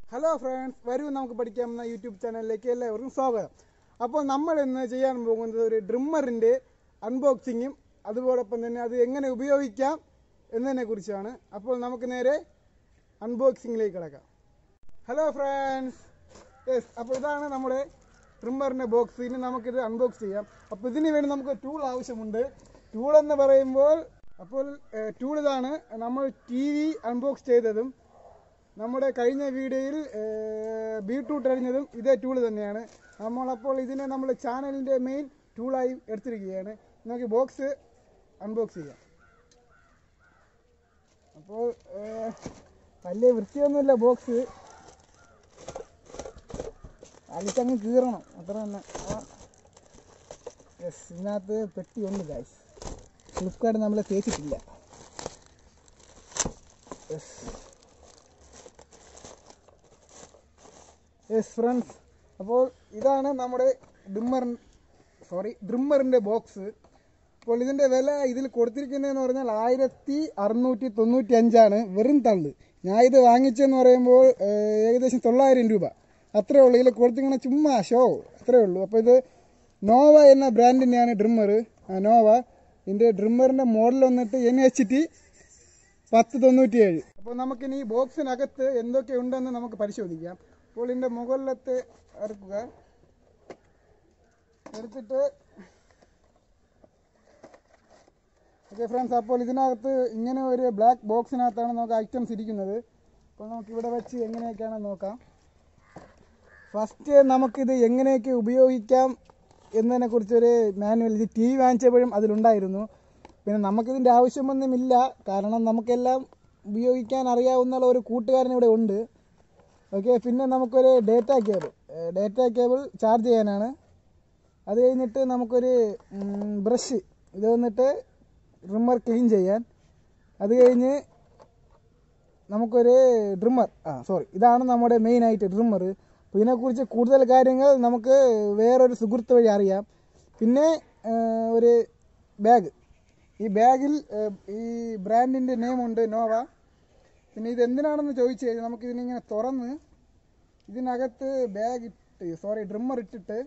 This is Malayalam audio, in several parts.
ഹലോ ഫ്രണ്ട്സ് വരൂ നമുക്ക് പഠിക്കാമെന്ന യൂട്യൂബ് ചാനലിലേക്ക് എല്ലാവർക്കും സ്വാഗതം അപ്പോൾ നമ്മൾ ഇന്ന് ചെയ്യാൻ പോകുന്നത് ഒരു ഡ്രിമ്മറിൻ്റെ അൺബോക്സിങ്ങും അതോടൊപ്പം തന്നെ അത് എങ്ങനെ ഉപയോഗിക്കാം എന്നതിനെ കുറിച്ചാണ് അപ്പോൾ നമുക്ക് നേരെ അൺബോക്സിങ്ങിലേക്ക് കിടക്കാം ഹലോ ഫ്രണ്ട്സ് യെസ് അപ്പോൾ ഇതാണ് നമ്മുടെ ട്രിമ്മറിൻ്റെ ബോക്സ് ഇനി നമുക്കിത് അൺബോക്സ് ചെയ്യാം അപ്പോൾ ഇതിന് വേണ്ടി നമുക്ക് ടൂൾ ആവശ്യമുണ്ട് ടൂൾ എന്ന് പറയുമ്പോൾ അപ്പോൾ ടൂൾ ഇതാണ് നമ്മൾ ടി വി അൺബോക്സ് ചെയ്തതും നമ്മുടെ കഴിഞ്ഞ വീഡിയോയിൽ ബീട്രൂട്ട് അരിഞ്ഞതും ഇതേ ടൂൾ തന്നെയാണ് നമ്മളപ്പോൾ ഇതിനെ നമ്മുടെ ചാനലിൻ്റെ മെയിൻ ടൂളായി എടുത്തിരിക്കുകയാണ് നമുക്ക് ബോക്സ് അൺബോക്സ് ചെയ്യാം അപ്പോൾ ഏഹ്, വലിയ വൃത്തിയൊന്നുമില്ല ബോക്സ് അലിച്ചങ്ങ് കീറണം അത്ര തന്നെ യെസ് ഇതിനകത്ത് പെട്ടി ഉണ്ട് ഗായ്സ് ഫ്ലിപ്കാർട്ട് നമ്മളെ തേച്ചിട്ടില്ല യെസ് യെസ് ഫ്രണ്ട്സ് അപ്പോൾ ഇതാണ് നമ്മുടെ ഡ്രിമ്മർ സോറി ഡ്രിമ്മറിൻ്റെ ബോക്സ് അപ്പോൾ ഇതിൻ്റെ വില ഇതിൽ കൊടുത്തിരിക്കുന്നതെന്ന് പറഞ്ഞാൽ ആയിരത്തി അറുന്നൂറ്റി തൊണ്ണൂറ്റി അഞ്ചാണ് വെറും തള്ള് ഞാൻ ഇത് വാങ്ങിച്ചെന്ന് പറയുമ്പോൾ ഏഹ്, ഏകദേശം തൊള്ളായിരം രൂപ അത്രേ ഉള്ളൂ ഇതിൽ കൊടുത്തിരിക്കുന്ന ചുമ്മാ ഷോ അത്രേ ഉള്ളൂ അപ്പോൾ ഇത് നോവ എന്ന ബ്രാൻഡിൻ്റെയാണ് ഡ്രിമ്മർ നോവ ഇതിൻ്റെ ഡ്രിമ്മറിൻ്റെ മോഡൽ വന്നിട്ട് എൻ എച്ച് ടി പത്ത് തൊണ്ണൂറ്റിയേഴ് അപ്പോൾ നമുക്കിനി ഈ ബോക്സിനകത്ത് എന്തൊക്കെ ഉണ്ടെന്ന് നമുക്ക് പരിശോധിക്കാം അപ്പോൾ ഇതിൻ്റെ മുകളിലത്തെ ഇറക്കുക എടുത്തിട്ട് ഓക്കെ ഫ്രണ്ട്സ് അപ്പോൾ ഇതിനകത്ത് ഇങ്ങനെ ഒരു ബ്ലാക്ക് ബോക്സിനകത്താണ് നമുക്ക് ഐറ്റംസ് ഇരിക്കുന്നത് അപ്പോൾ നമുക്ക് ഇവിടെ വെച്ച് എങ്ങനെയൊക്കെയാണെന്ന് നോക്കാം ഫസ്റ്റ് നമുക്കിത് എങ്ങനെയൊക്കെ ഉപയോഗിക്കാം എന്നതിനെ കുറിച്ചൊരു മാനുവൽ ഇത് ടി വി വാങ്ങിച്ചപ്പോഴും അതിലുണ്ടായിരുന്നു പിന്നെ നമുക്കിതിൻ്റെ ആവശ്യമൊന്നുമില്ല കാരണം നമുക്കെല്ലാം ഉപയോഗിക്കാൻ അറിയാവുന്ന ഒരു കൂട്ടുകാരൻ ഇവിടെ ഉണ്ട് ഓക്കെ പിന്നെ നമുക്കൊരു data cable data cable charge ചെയ്യാനാണ് അത് കഴിഞ്ഞിട്ട് നമുക്കൊരു ബ്രഷ് ഇത് വന്നിട്ട് ട്രിമ്മർ ക്ലീൻ ചെയ്യാൻ അത് കഴിഞ്ഞ് നമുക്കൊരു ഡ്രിമ്മർ ആ സോറി ഇതാണ് നമ്മുടെ മെയിൻ ആയിട്ട് ഡ്രിമ്മർ അപ്പോൾ ഇതിനെക്കുറിച്ച് കൂടുതൽ കാര്യങ്ങൾ നമുക്ക് വേറൊരു സുഹൃത്ത് വഴി അറിയാം പിന്നെ ആ, ഒരു ബാഗ് ഈ ബാഗിൽ ആ, ഈ ബ്രാൻഡിൻ്റെ നെയിമുണ്ട് നോവ പിന്നെ ഇത് എന്തിനാണെന്ന് ചോദിച്ചു കഴിഞ്ഞാൽ നമുക്ക് ഇതിനിങ്ങനെ തുറന്ന് ഇതിനകത്ത് ബാഗ് ഇട്ട് സോറി ഡ്രിമ്മർ ഇട്ടിട്ട്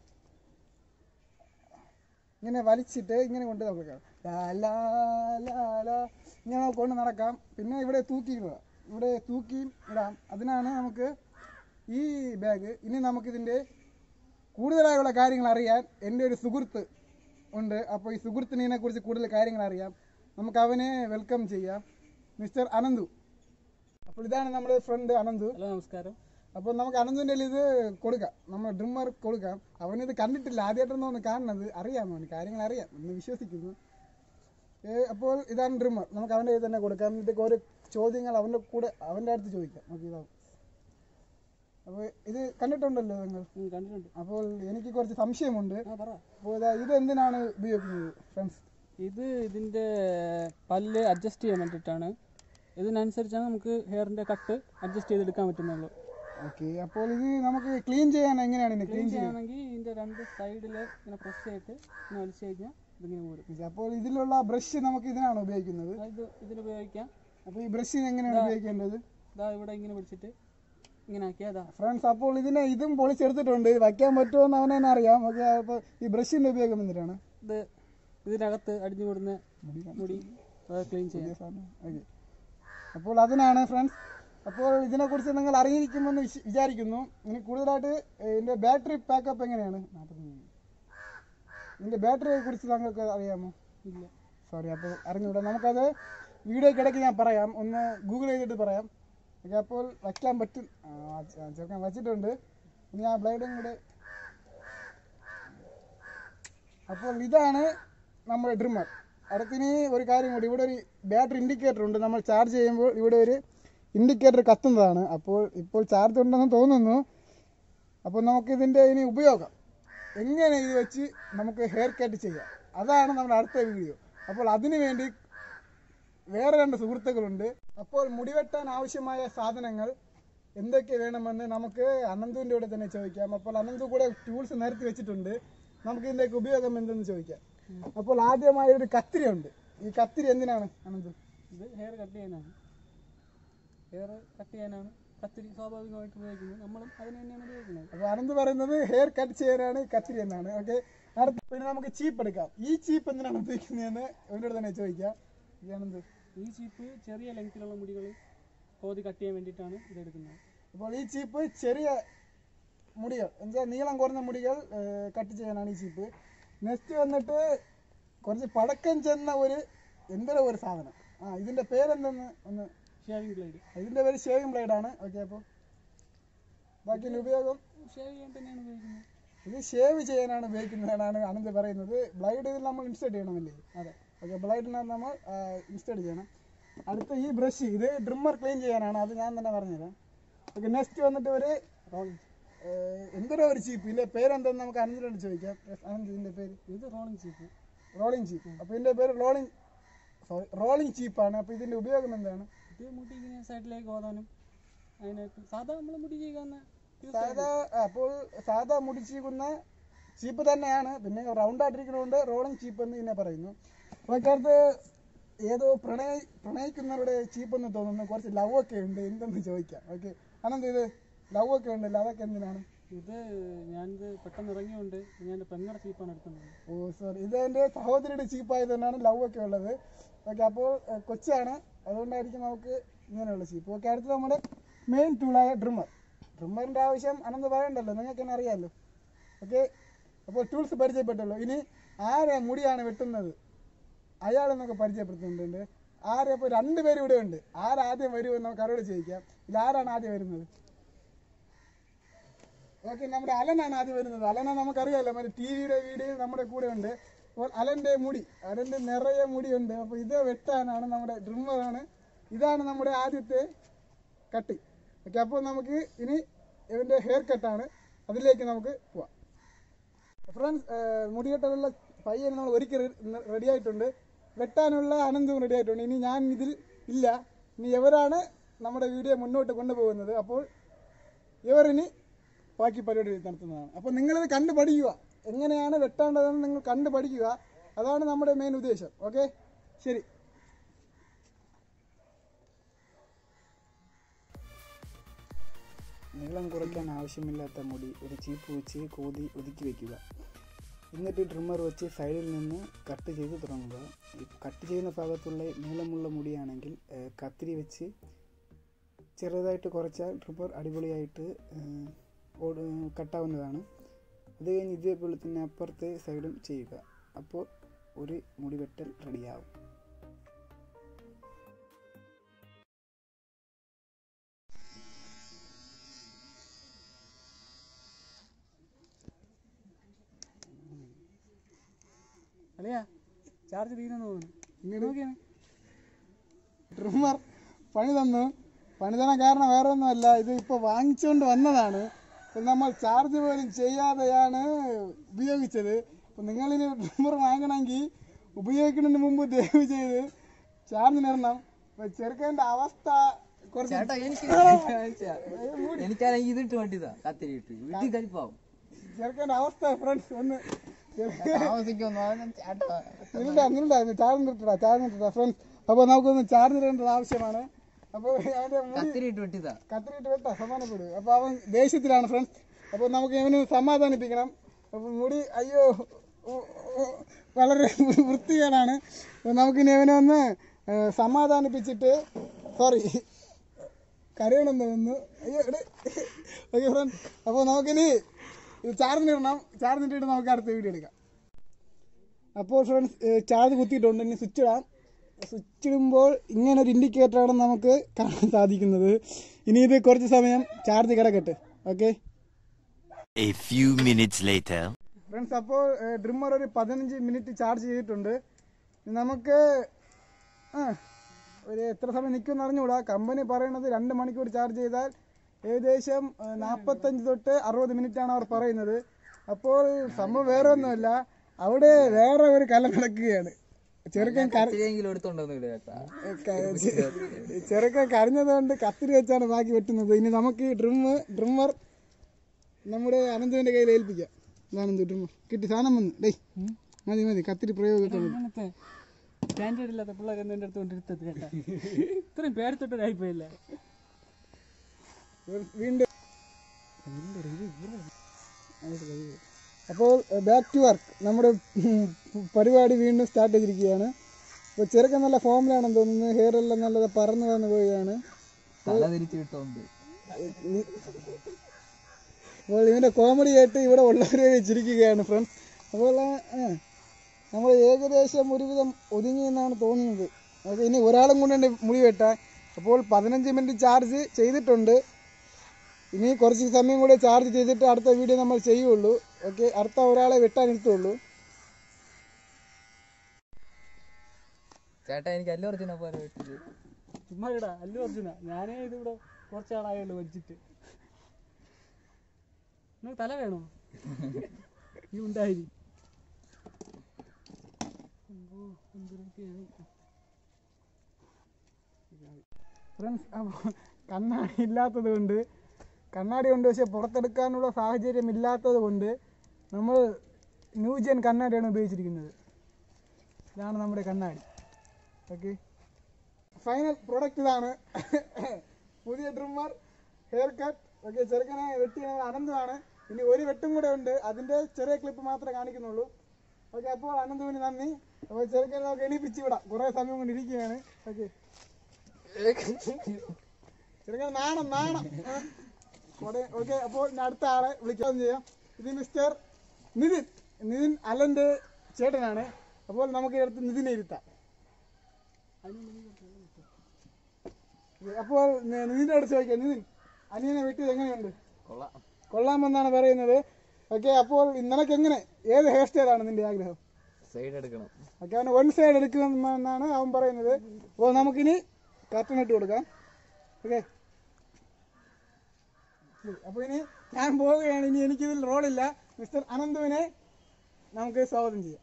ഇങ്ങനെ വലിച്ചിട്ട് ഇങ്ങനെ കൊണ്ട് നോക്കാം ലാ ലാ ലാ ലാ ഇങ്ങനെ നമുക്ക് കൊണ്ട് നടക്കാം പിന്നെ ഇവിടെ തൂക്കിയിടുക ഇവിടെ തൂക്കിയും ഇടാം അതിനാണ് നമുക്ക് ഈ ബാഗ് ഇനി നമുക്കിതിൻ്റെ കൂടുതലായുള്ള കാര്യങ്ങൾ അറിയാൻ എൻ്റെ ഒരു സുഹൃത്ത് ഉണ്ട് അപ്പോൾ ഈ സുഹൃത്തിന് ഇതിനെക്കുറിച്ച് കൂടുതൽ കാര്യങ്ങൾ അറിയാം നമുക്ക് അവനെ വെൽക്കം ചെയ്യാം മിസ്റ്റർ അനന്തു അപ്പോൾ ഇതാണ് നമ്മുടെ ഫ്രണ്ട് അനന്തു ഹലോ നമസ്കാരം അപ്പോൾ നമുക്ക് അനന്തുൻ്റെ ഇത് കൊടുക്കാം നമ്മൾ ഡ്രിമ്മർ കൊടുക്കാം അവനിത് കണ്ടിട്ടില്ല ആദ്യമായിട്ടൊന്നും ഒന്ന് കാണുന്നത് അറിയാം അവന് കാര്യങ്ങൾ അറിയാം എന്ന് വിശ്വസിക്കുന്നു ഏ, അപ്പോൾ ഇതാണ് ഡ്രിമ്മർ നമുക്ക് അവൻ്റെ കയ്യിൽ തന്നെ കൊടുക്കാം എന്നിട്ട് ഓരോ ചോദ്യങ്ങൾ അവൻ്റെ കൂടെ അവൻ്റെ അടുത്ത് ചോദിക്കാം നമുക്ക് ഇതാവും അപ്പോൾ ഇത് കണ്ടിട്ടുണ്ടല്ലോ നിങ്ങൾ ഉം, കണ്ടിട്ടുണ്ട് അപ്പോൾ എനിക്ക് കുറച്ച് സംശയമുണ്ട് ആ പറ അപ്പോൾ ഇതാ ഇത് എന്തിനാണ് ഉപയോഗിക്കുന്നത് ഫ്രണ്ട്സ് ഇത് ഇതിൻ്റെ പല്ല് അഡ്ജസ്റ്റ് ചെയ്യാൻ വേണ്ടിയിട്ടാണ് ഇതിനനുസരിച്ചാണ് നമുക്ക് ഹെയറിൻ്റെ കട്ട് അഡ്ജസ്റ്റ് ചെയ്തെടുക്കാൻ പറ്റുന്നുള്ളൂ ഓക്കെ അപ്പോൾ ഇത് നമുക്ക് ക്ലീൻ ചെയ്യാൻ എങ്ങനെയാണ് ഇത് ക്ലീൻ ക്ലീൻ ചെയ്യാൻ ചെയ്യുകയാണെങ്കിൽ ഇതിൻ്റെ രണ്ട് സൈഡിൽ ഇങ്ങനെ പ്രസ് ചെയ്തിട്ട് ഇങ്ങനെ വലിച്ചു കഴിഞ്ഞാൽ ഇതിങ്ങനെ ഊരും അപ്പോൾ ഇതിലുള്ള ബ്രഷ് നമുക്ക് ഇതിനാണ് ഉപയോഗിക്കുന്നത് ഇത് ഇതിനുപയോഗിക്കാം അപ്പോൾ ഈ ബ്രഷിന് എങ്ങനെയാണ് ഉപയോഗിക്കേണ്ടത് ഇതാ ഇവിടെ ഇങ്ങനെ പിടിച്ചിട്ട് ഇങ്ങനെ ആക്കിയാൽ അതാ ഫ്രണ്ട്സ് അപ്പോൾ ഇതിനെ ഇതും പൊളിച്ചെടുത്തിട്ടുണ്ട് ഇത് വയ്ക്കാൻ പറ്റുമോ എന്ന് അവനെ തന്നെ അറിയാം ഓക്കെ അപ്പോൾ ഈ ബ്രഷിൻ്റെ ഉപയോഗം എന്തിനാണ് ഇത് ഇതിനകത്ത് അടിഞ്ഞു കൂടുന്ന മുടി അത് ക്ലീൻ ചെയ്യാം ഓക്കെ അപ്പോൾ അതിനാണ് ഫ്രണ്ട്സ് അപ്പോൾ ഇതിനെക്കുറിച്ച് നിങ്ങൾ അറിഞ്ഞിരിക്കുമെന്ന് വിശ- വിചാരിക്കുന്നു ഇനി കൂടുതലായിട്ട് ഇതിൻ്റെ ബാറ്ററി പാക്കപ്പ് എങ്ങനെയാണ് നാൽപ്പത്തിമൂന്ന് ഇതിൻ്റെ ബാറ്ററിയെ കുറിച്ച് താങ്കൾക്ക് അറിയാമോ ഇല്ല സോറി അപ്പോൾ അറിഞ്ഞൂടാ നമുക്കത് വീഡിയോക്കിടയ്ക്ക് ഞാൻ പറയാം ഒന്ന് ഗൂഗിൾ ചെയ്തിട്ട് പറയാം ഓക്കെ അപ്പോൾ വയ്ക്കാൻ പറ്റും ആ, ചെ- ചെറുക്കാൻ വച്ചിട്ടുണ്ട് ഇനി ആ ബ്ലേഡും കൂടെ അപ്പോൾ ഇതാണ് നമ്മുടെ ഡ്രിമ്മർ അടുത്തിനി ഒരു കാര്യം കൂടി ഇവിടെ ഒരു ബാറ്ററി ഇൻഡിക്കേറ്റർ ഉണ്ട് നമ്മൾ ചാർജ് ചെയ്യുമ്പോൾ ഇവിടെ ഒരു ഇൻഡിക്കേറ്റർ കത്തുന്നതാണ് അപ്പോൾ ഇപ്പോൾ ചാർജ് ഉണ്ടെന്ന് തോന്നുന്നു അപ്പോൾ നമുക്ക് ഇതിൻ്റെ ഇനി ഉപയോഗം എങ്ങനെ ഇത് വെച്ച് നമുക്ക് ഹെയർ കട്ട് ചെയ്യാം അതാണ് നമ്മുടെ അടുത്ത വീഡിയോ അപ്പോൾ അതിനു വേണ്ടി വേറെ രണ്ട് സുഹൃത്തുക്കളുണ്ട് അപ്പോൾ മുടിവെട്ടാൻ ആവശ്യമായ സാധനങ്ങൾ എന്തൊക്കെ വേണമെന്ന് നമുക്ക് അനന്തുവിൻ്റെ കൂടെ തന്നെ ചോദിക്കാം അപ്പോൾ അനന്തു കൂടെ ടൂൾസ് നിരത്തി വെച്ചിട്ടുണ്ട് നമുക്ക് ഇതിൻ്റെയൊക്കെ ഉപയോഗം എന്തെന്ന് ചോദിക്കാം അപ്പോൾ ആദ്യമായി ഒരു കത്തിരി ഉണ്ട് ഈ കത്തിരി എന്തിനാണ് അനന്തു ഇത് ഹെയർ കട്ട് ചെയ്യാനാണ് ഹെയർ കട്ട് ചെയ്യാനാണ് കത്തിരി സ്വാഭാവികമായിട്ട് ഉപയോഗിക്കുന്നത് നമ്മളും അതിന് തന്നെയാണ് ഉപയോഗിക്കുന്നത് അപ്പൊ അനന്ത് പറയുന്നത് ഹെയർ കട്ട് ചെയ്യാനാണ് കത്തിരി എന്നാണ് ഓക്കെ അടുത്ത പിന്നെ നമുക്ക് ചീപ്പ് എടുക്കാം ഈ ചീപ്പ് എന്തിനാണ് ഉപയോഗിക്കുന്നതെന്ന് ഇവരോട് തന്നെ ചോദിക്കാം ഈ അനന്ത് ഈ ചീപ്പ് ചെറിയ ലെങ്ത്തിലുള്ള മുടികൾ കോതി കട്ട് ചെയ്യാൻ വേണ്ടിയിട്ടാണ് ഇത് എടുക്കുന്നത് അപ്പോൾ ഈ ചീപ്പ് ചെറിയ മുടികൾ എന്നുവെച്ചാൽ നീളം കുറഞ്ഞ മുടികൾ കട്ട് ചെയ്യാനാണ് ഈ ചീപ്പ് നെക്സ്റ്റ് വന്നിട്ട് കുറച്ച് പടക്കം ചെന്ന ഒരു എന്തോ ഒരു സാധനം ആ ഇതിന്റെ പേരെന്തെന്ന് ഒന്ന് ഷേവിംഗ് ബ്ലേഡ് ഇതിന്റെ പേര് ഷേവിംഗ് ബ്ലേഡ് ആണ് ഓക്കെ അപ്പോൾ ബാക്കിയുള്ള ഉപയോഗം ഷേവ് ചെയ്യാൻ തന്നെയാണ് ഉപയോഗിക്കുന്നത് ഇത് ഷേവ് ചെയ്യാനാണ് ഉപയോഗിക്കുന്നതാണ് അനന്ത് പറയുന്നത് ബ്ലൈഡ് ഇതിൽ നമ്മൾ ഇൻസ്റ്റേറ്റ് ചെയ്യണമല്ലേ അതെ ഓക്കെ ബ്ലൈഡിനകത്ത് നമ്മൾ ഇൻസ്റ്റേറ്റ് ചെയ്യണം അടുത്ത ഈ ബ്രഷ് ഇത് ഡ്രിമ്മർ ക്ലീൻ ചെയ്യാനാണ് അത് ഞാൻ തന്നെ പറഞ്ഞുതരാം ഓക്കെ നെക്സ്റ്റ് വന്നിട്ട് ഒരു റോളിംഗ് എന്തൊരു ഒരു ചീപ്പ് ഇതിന്റെ പേരെന്തെന്ന് നമുക്ക് അനന്തിനോട് ചോദിക്കാം Yes, അനന്ത് ഇതിന്റെ പേര് ഇത് റോളിംഗ് ചീപ്പ് റോളിംഗ് ചീപ്പ് അപ്പോൾ ഇതിന്റെ പേര് റോളിംഗ് സോറി റോളിംഗ് ചീപ്പാണ് അപ്പോൾ ഇതിന്റെ ഉപയോഗം എന്താണ് ഇത് മുടി ഇങ്ങനെ സൈഡിലേക്ക് ഓതാനും അതിനകത്ത് സാധാ നമ്മൾ മുടി ചെയ്യുന്ന use സാധാ അപ്പോൾ സാധാ മുടി ചീകുന്ന ചീപ്പ് തന്നെയാണ് പിന്നെ റൗണ്ട് ആയിട്ടിരിക്കുന്നതുകൊണ്ട് റോളിംഗ് ചീപ്പ് എന്ന് ഇതിനെ പറയുന്നു മറ്റടുത്ത് ഏതോ പ്രണയ പ്രണയിക്കുന്നവരുടെ ചീപ്പ് എന്ന് തോന്നുന്നു കുറച്ച് ലവ് ഒക്കെ ഉണ്ട് എന്തെന്ന് ചോദിക്കാം ഓക്കെ അനന്ത് ഇത് ലവ് ഒക്കെ ഉണ്ടല്ലോ അതൊക്കെ എന്തിനാണ് ഇത് ഞാനിത് പെട്ടെന്ന് ഇറങ്ങിയോണ്ട് ഞാൻ എൻ്റെ പെങ്ങളുടെ ചീപ്പാണ് എടുക്കുന്നത് ഓ സോറി ഇത് എൻ്റെ സഹോദരിയുടെ ചീപ്പായതുകൊണ്ടാണ് ലവ് ഒക്കെ ഉള്ളത് ഓക്കെ അപ്പോൾ ഏഹ്, കൊച്ചാണ് അതുകൊണ്ടായിരിക്കും നമുക്ക് ഇങ്ങനെയുള്ള ചീപ്പ് ഓക്കെ അടുത്ത് നമ്മുടെ മെയിൻ ടൂളായ ഡ്രിമ്മർ ഡ്രിമ്മറിൻ്റെ ആവശ്യം അനന്ത് പറയണ്ടല്ലോ നിങ്ങൾക്ക് തന്നെ അറിയാമല്ലോ ഓക്കെ അപ്പോൾ ടൂൾസ് പരിചയപ്പെട്ടല്ലോ ഇനി ആരെ മുടിയാണ് വെട്ടുന്നത് അയാളെ നമുക്ക് പരിചയപ്പെടുത്തുന്നുണ്ട് ആരെ അപ്പോൾ രണ്ട് പേരും ഇവിടെ ഉണ്ട് ആരാദ്യം വരുമെന്ന് നമുക്ക് അവരോട് ചോദിക്കാം ഇതിൽ ആരാണ് ആദ്യം വരുന്നത് ഓക്കെ നമ്മുടെ അലനാണ് ആദ്യം വരുന്നത് അലന നമുക്കറിയാലോ മറ്റേ ടി വിയുടെ വീഡിയോയിൽ നമ്മുടെ കൂടെ ഉണ്ട് അപ്പോൾ അലൻ്റെ മുടി അലൻ്റെ നിറയെ മുടിയുണ്ട് അപ്പോൾ ഇത് വെട്ടാനാണ് നമ്മുടെ ഡ്രിമ്മറാണ് ഇതാണ് നമ്മുടെ ആദ്യത്തെ കട്ട് ഓക്കെ അപ്പോൾ നമുക്ക് ഇനി ഇവൻ്റെ ഹെയർ കട്ടാണ് അതിലേക്ക് നമുക്ക് പോവാം ഫ്രണ്ട്സ് മുടികെട്ടുള്ള പയ്യന് നമ്മൾ ഒരിക്കൽ റെഡി ആയിട്ടുണ്ട് വെട്ടാനുള്ള അനന്തവും റെഡി ആയിട്ടുണ്ട് ഇനി ഞാൻ ഇതിൽ ഇല്ല ഇനി ഇവരാണ് നമ്മുടെ വീഡിയോ മുന്നോട്ട് കൊണ്ടുപോകുന്നത് അപ്പോൾ ഇവർ ഇനി ബാക്കി പരിപാടി നടത്തുന്നതാണ് അപ്പോൾ നിങ്ങളിത് കണ്ടു പഠിക്കുക എങ്ങനെയാണ് വെട്ടേണ്ടതെന്ന് നിങ്ങൾ കണ്ടു പഠിക്കുക അതാണ് നമ്മുടെ മെയിൻ ഉദ്ദേശം ഓക്കെ ശരി നീളം കുറയ്ക്കാൻ ആവശ്യമില്ലാത്ത മുടി ഒരു ചീപ്പ് വെച്ച് കോതി ഒതുക്കി വയ്ക്കുക എന്നിട്ട് ട്രിമ്മർ വെച്ച് സൈഡിൽ നിന്ന് കട്ട് ചെയ്ത് തുടങ്ങുക ഈ കട്ട് ചെയ്യുന്ന ഭാഗത്തുള്ള നീളമുള്ള മുടിയാണെങ്കിൽ ഏഹ്, കത്തിരി വെച്ച് ചെറുതായിട്ട് കുറച്ചാൽ ട്രിമ്മർ അടിപൊളിയായിട്ട് ഏഹ്, ഓട് കട്ടാവുന്നതാണ് അത് കഴിഞ്ഞ് ഇതേപോലെ തന്നെ അപ്പുറത്തെ സൈഡും ചെയ്യുക അപ്പോൾ ഒരു മുടി വെട്ടൽ റെഡിയാവും അല്ലയാ ചാർജ് തീരുന്നു തോന്നുന്നു ഇങ്ങനെ നോക്കിയാണ് ട്രിമ്മർ പണി തന്നു പണി തരാൻ കാരണം വേറെ ഒന്നുമല്ല ഇത് ഇപ്പോൾ വാങ്ങിച്ചുകൊണ്ട് വന്നതാണ് അപ്പോൾ നമ്മൾ ചാർജ് പോലും ചെയ്യാതെയാണ് ഉപയോഗിച്ചത് അപ്പോൾ നിങ്ങളിനി ട്രിമ്മർ വാങ്ങണമെങ്കിൽ ഉപയോഗിക്കുന്നതിന് മുമ്പ് ദയവ് ചെയ്ത് ചാർജ് നേടണം അപ്പോൾ ചെറുക്കൻ്റെ അവസ്ഥ കുറച്ച് ചേട്ടാ എനിക്ക് എനിക്കാണെങ്കിൽ ഇതിട്ട് വേണ്ടിയതാ കത്തിരി ഇട്ട് വീട്ടിൽ കരിപ്പാവും ചെറുക്കൻ്റെ അവസ്ഥ ഫ്രണ്ട്സ് ഒന്ന് ചെറുക്കൻ താമസിക്കൊന്നും അതൊന്നും ചേട്ടാ നിന്നുണ്ടാ നിന്നുണ്ടായിരുന്നു ചാർജ് നിർത്തടാ ചാർജ് നിർത്തടാ ഫ്രണ്ട്സ് അപ്പോൾ നമുക്കൊന്ന് ചാർജ് ഇടേണ്ടത് ആവശ്യമാണ് അപ്പോൾ അവൻ്റെ മുടി കത്തിരി ഇട്ട് വെട്ടിയതാ കത്തിരിട്ട് വെട്ടാ സമാധാനപ്പെടും അപ്പോൾ അവൻ ദേഷ്യത്തിലാണ് ഫ്രണ്ട്സ് അപ്പോൾ നമുക്ക് ഇവന് സമാധാനിപ്പിക്കണം അപ്പോൾ മുടി അയ്യോ ഓ, ഓ, വളരെ വൃത്തികേടാണ് അപ്പോൾ നമുക്കിനി ഇവനെ ഒന്ന് ഏ, സമാധാനിപ്പിച്ചിട്ട് സോറി കരയണമെന്ന് തോന്നുന്നു അയ്യോ എടേ ഓക്കെ ഫ്രണ്ട് അപ്പോൾ നമുക്കിനി ഇത് ചാർജ് ഇടണം ചാർജ് ഇട്ടിട്ട് നമുക്ക് അടുത്ത വീഡിയോ എടുക്കാം അപ്പോൾ ഫ്രണ്ട്സ് ചാർജ് കുത്തിയിട്ടുണ്ട് ഇനി സ്വിച്ച് ഇടാം സ്വിച്ച് ഇടുമ്പോൾ ഇങ്ങനെ ഒരു ഇൻഡിക്കേറ്ററാണ് നമുക്ക് കാണാൻ സാധിക്കുന്നത് ഇനി ഇത് കുറച്ച് സമയം ചാർജ് കിടക്കട്ടെ okay A few minutes later. Friends അപ്പോൾ ഡ്രിമ്മർ ഒരു പതിനഞ്ച് മിനിറ്റ് ചാർജ് ചെയ്തിട്ടുണ്ട് ഇനി നമുക്ക് ആ ഒരു എത്ര സമയം നിൽക്കുമെന്ന് അറിഞ്ഞുകൂടാ കമ്പനി പറയണത് രണ്ട് മണിക്കൂർ ചാർജ് ചെയ്താൽ ഏകദേശം ഏ, നാൽപ്പത്തഞ്ച് തൊട്ട് അറുപത് മിനിറ്റാണ് അവർ പറയുന്നത് അപ്പോൾ സംഭവം വേറെ ഒന്നുമല്ല അവിടെ വേറെ ഒരു കല നടക്കുകയാണ് ചെറുക്കൻ കര കത്തിരിയെങ്കിലും എടുത്തോണ്ടോന്നില്ല ചേട്ടാ ക- ചെറുക്കൻ കരഞ്ഞത് കൊണ്ട് കത്തിരി വെച്ചാണ് ബാക്കി വെട്ടുന്നത് ഇനി നമുക്ക് ഈ ഡ്രിമ്മ് ഡ്രിമ്മർ നമ്മുടെ അനന്തുവിന്റെ കയ്യിൽ ഏൽപ്പിക്കാം ഇതാനന്ദു ഡ്രിമ്മർ കിട്ടി സാധനം വന്നു ഡേയ് മതി മതി കത്തിരി പ്രയോഗമൊക്കെ മതി അങ്ങനത്തെ സ്റ്റാൻഡേർഡ് ഇല്ലാത്ത പിള്ളേർ എൻ്റെ അടുത്ത് കൊണ്ടിരുത്തത് കേട്ടാ ഇത്രയും പേരത്തൊട്ടൊരായിപ്പോയില്ല വീണ്ടും അപ്പോൾ ബാക്ക് ടു വർക്ക് നമ്മുടെ പരിപാടി വീണ്ടും സ്റ്റാർട്ട് ചെയ്തിരിക്കുകയാണ് അപ്പോൾ ചെറുക്കൻ നല്ല ഫോമിലാണെന്ന് തോന്നുന്നു ഹെയർ എല്ലാം നല്ലത് പറന്ന് വന്ന് പോവുകയാണ് തല തിരിച്ചു കിട്ടുന്നുണ്ട് അപ്പോൾ ഇതിൻ്റെ കോമഡി ആയിട്ട് ഇവിടെ ഉള്ളവരെ ചിരിക്കുകയാണ് ഫ്രണ്ട്സ് അപ്പോൾ ആ, നമ്മൾ ഏകദേശം ഒരുവിധം ഒതുങ്ങി എന്നാണ് തോന്നുന്നത് ഓക്കെ ഇനി ഒരാളും കൊണ്ടുണ്ട് മുടി വെട്ടാൻ അപ്പോൾ പതിനഞ്ച് മിനിറ്റ് ചാർജ് ചെയ്തിട്ടുണ്ട് ഇനി കുറച്ച് സമയം കൂടെ ചാർജ് ചെയ്തിട്ട് അടുത്ത വീഡിയോ നമ്മൾ ചെയ്യുള്ളൂ ഓക്കെ അടുത്ത ഒരാളെ വെട്ടാൻ എടുത്തുള്ളൂ ചേട്ടാ എനിക്ക് അല്ലു അർജുന പോലെ വെട്ടിട്ട് ചുമ്മാ ഇടാ അല്ലു അർജുന ഞാനേ ഇതിവിടെ കുറച്ചാളായുള്ളൂ വലിച്ചിട്ട് നിനക്ക് തല വേണോ നീ ഉണ്ടായി ഫ്രണ്ട്സ് അപ്പോൾ കണ്ണാടി ഇല്ലാത്തത് കൊണ്ട് കണ്ണാടി ഉണ്ട് പക്ഷെ പുറത്തെടുക്കാനുള്ള സാഹചര്യം ഇല്ലാത്തത് കൊണ്ട് നമ്മൾ ന്യൂജൻ കണ്ണാടിയാണ് ഉപയോഗിച്ചിരിക്കുന്നത് ഇതാണ് നമ്മുടെ കണ്ണാടി ഓക്കെ ഫൈനൽ പ്രൊഡക്റ്റ് ഇതാണ് പുതിയ ട്രിമ്മർ ഹെയർ കട്ട് ഓക്കെ ചെറുക്കനെ വെട്ടിയത് അനന്തമാണ് ഇനി ഒരു വെട്ടും കൂടെ ഉണ്ട് അതിൻ്റെ ചെറിയ ക്ലിപ്പ് മാത്രമേ കാണിക്കുന്നുള്ളൂ ഓക്കെ അപ്പോൾ അനന്തുവിന് നന്ദി അപ്പോൾ ചെറുക്കനെ നമുക്ക് എണീപ്പിച്ച് വിടാം കുറേ സമയം കൊണ്ട് ഇരിക്കുകയാണ് ഓക്കെ ചെറുക്കൻ നാണം നാണം ഓക്കെ അപ്പോൾ ഞാൻ അടുത്ത ആളെ വിളിക്കാൻ ചെയ്യാം ഇത് മിസ്റ്റർ നിതിൻ നിതിൻ അലൻ്റെ ചേട്ടനാണ് അപ്പോൾ നമുക്ക് ഈ അടുത്ത് നിതിനെ ഇരുത്താം അപ്പോൾ നി- നിതിൻ്റെ അടുത്ത് ചോദിക്കാം നിതിൻ അനിയനെ വെട്ടിയത് എങ്ങനെയുണ്ട് കൊള്ളാം കൊള്ളാമെന്നാണ് പറയുന്നത് ഓക്കെ അപ്പോൾ നിനക്ക് എങ്ങനെ ഏത് ഹെയർ സ്റ്റൈലാണ് നിന്റെ ആഗ്രഹം സൈഡ് എടുക്കണം ഓക്കെ അവന് വൺ സൈഡ് എടുക്കുമെന്നാണ് അവൻ പറയുന്നത് അപ്പോൾ നമുക്കിനി കർട്ടൻ ഇട്ട് കൊടുക്കാം ഓക്കെ അപ്പോൾ ഇനി ഞാൻ പോവുകയാണ് ഇനി എനിക്കിതിൽ റോളില്ല മിസ്റ്റർ അനന്തുവിനെ നമുക്ക് സ്വാഗതം ചെയ്യാം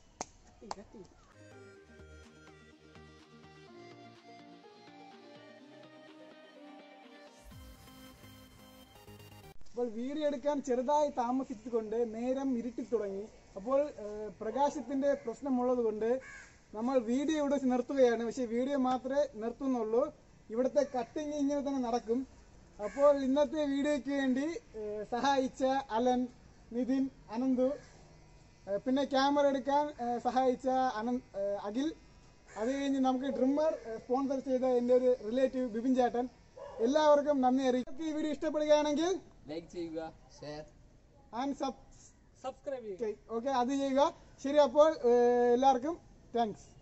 അപ്പോൾ വീഡിയോ എടുക്കാൻ ചെറുതായി താമസിച്ചുകൊണ്ട് നേരം ഇരുട്ടി തുടങ്ങി അപ്പോൾ ഏഹ്, പ്രകാശത്തിന്റെ പ്രശ്നമുള്ളത് കൊണ്ട് നമ്മൾ വീഡിയോ ഇവിടെ വെച്ച് നിർത്തുകയാണ് പക്ഷേ വീഡിയോ മാത്രമേ നിർത്തുന്നുള്ളൂ ഇവിടുത്തെ കട്ടിങ് ഇങ്ങനെ തന്നെ നടക്കും അപ്പോൾ ഇന്നത്തെ വീഡിയോയ്ക്ക് വേണ്ടി ഏഹ്, സഹായിച്ച അലൻ നിതിൻ അനന്തു ഏഹ്, പിന്നെ ക്യാമറ എടുക്കാൻ ഏഹ്, സഹായിച്ച അനന്ത് ഏഹ്, അഖിൽ അത് കഴിഞ്ഞ് നമുക്ക് ഡ്രിമ്മർ സ്പോൺസർ ചെയ്ത എൻ്റെ ഒരു റിലേറ്റീവ് ബിബിൻ ചേട്ടൻ എല്ലാവർക്കും നന്ദി അറിയിക്കും ഈ വീഡിയോ ഇഷ്ടപ്പെടുകയാണെങ്കിൽ ലൈക്ക് ചെയ്യുക ഷെയർ ആൻഡ് സബ് സബ്സ്ക്രൈബ് ചെയ്യുക ഓക്കെ അത് ചെയ്യുക ശരി അപ്പോൾ ഏഹ്, എല്ലാവർക്കും താങ്ക്സ്